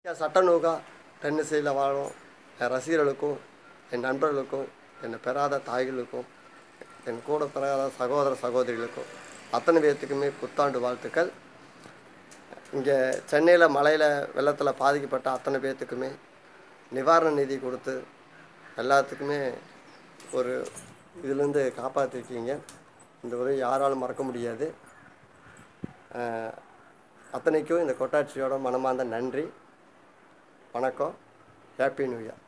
என் சட்டநூகா டென்னிசையில் வாழும் என் ரசிகர்களுக்கும் என் நண்பர்களுக்கும் என்னை பெறாத தாய்களுக்கும் என் கூட பிறகாத சகோதர சகோதரிகளுக்கும் அத்தனை பேர்த்துக்குமே புத்தாண்டு வாழ்த்துக்கள் இங்கே சென்னையில் மழையில் வெள்ளத்தில் பாதிக்கப்பட்ட அத்தனை பேர்த்துக்குமே நிவாரண நிதி கொடுத்து எல்லாத்துக்குமே ஒரு இதுலேருந்து காப்பாற்றிருக்கீங்க இந்த உதவி யாராலும் மறக்க முடியாது அஹ், அத்தனைக்கும் இந்த கொட்டாட்சியோட மனமார்ந்த நன்றி வணக்கம் ஹாப்பி நியூ இயர்